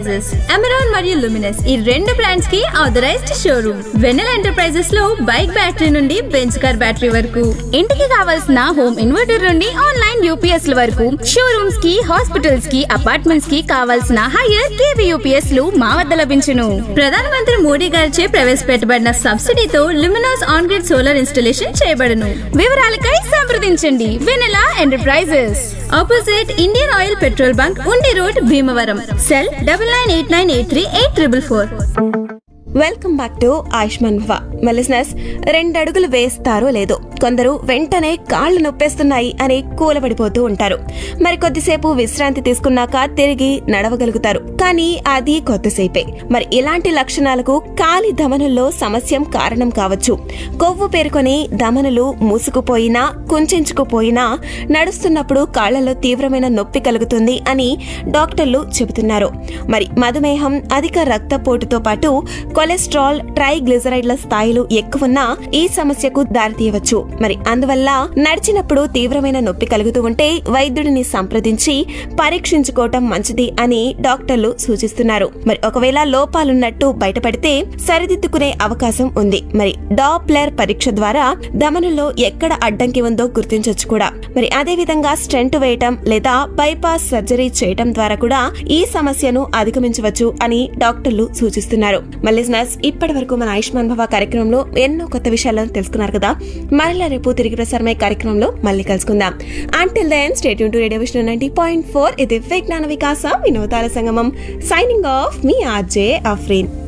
enterprises Amaron మరియు Luminous ఈ రెండు బ్రాండ్స్ కి ఆథరైజ్డ్ షోరూమ్ వెన్నెల ఎంటర్ప్రైజెస్ లో బైక్ బ్యాటరీ నుండి బెంచ్ కార్ బ్యాటరీ వరకు ఇంటికి కావాల్సిన హోమ్ ఇన్వర్టర్ నుండి ఆన్లైన్ యూపీఎస్ ల వరకు షోరూమ్స్ కి హాస్పిటల్స్ కి అపార్ట్మెంట్స్ కి కావాల్సిన హైయర్ కేవీ యూపీఎస్ లు మా వద్ద లభించును ప్రధానమంత్రి మోడీ గారిచే ప్రవేశపెట్టబడిన సబ్సిడీతో Luminous on grid solar installation చేయబడను వివరాలకై సంప్రదించండి Vennela enterprises opposite Indian oil petrol bunk Undi road Bhimavaram cell double nine eight nine eight three eight triple four welcome back to Ayushman Bhava మెలిసినస్ రెండు అడుగులు వేస్తారో లేదో కొందరు వెంటనే కాళ్ళు నొప్పేస్తున్నాయి అని కూలబడిపోతూ ఉంటారు మరి కొద్దిసేపు విశ్రాంతి తీసుకున్నాక తిరిగి నడవగలుగుతారు కానీ అది కొద్దిసేపే మరి ఇలాంటి లక్షణాలకు కాలి ధమనుల్లో సమస్యం కారణం కావచ్చు కొవ్వు పేరుకొని ధమనులు మూసుకుపోయినా కుంచుకుపోయినా నడుస్తున్నప్పుడు కాళ్లలో తీవ్రమైన నొప్పి కలుగుతుంది అని డాక్టర్లు చెబుతున్నారు మరి మధుమేహం అధిక రక్తపోటుతో పాటు కొలెస్ట్రాల్ ట్రైగ్లిజరైడ్ల స్థాయిలు ఎక్కువున్నా ఈ సమస్యకు దారితీయవచ్చు మరి అందువల్ల నడిచినప్పుడు తీవ్రమైన నొప్పి కలుగుతూ ఉంటే వైద్యుడిని సంప్రదించి పరీక్షించుకోవటం మంచిది అని డాక్టర్లు సూచిస్తున్నారు మరి ఒకవేళ లోపాలున్నట్టు బయటపడితే సరిదిద్దుకునే అవకాశం ఉంది మరి డాప్లర్ పరీక్ష ద్వారా ధమనుల్లో ఎక్కడ అడ్డంకి ఉందో గుర్తించొచ్చు కూడా మరి అదే విధంగా స్టెంట్ వేయటం లేదా బైపాస్ సర్జరీ చేయటం ద్వారా కూడా ఈ సమస్యను అధిగమించవచ్చు అని డాక్టర్లు సూచిస్తున్నారు మల్లిజినస్ ఇప్పటి వరకు మన ఆయుష్మాన్ భవ కార్యక్రమంలో ఎన్నో కొత్త విషయాలను తెలుసుకున్నారు కదా మరలా రేపు తిరిగి ప్రసారమయ్యే కార్యక్రమంలో మళ్ళీ కలుసుకుందాం until then stay tuned to radio Vishnu ninety point four ఇది విజ్ఞాన వికాస వినోదాల సంగమం సైనింగ్ ఆఫ్ మీ ఆర్జే అఫ్రీన్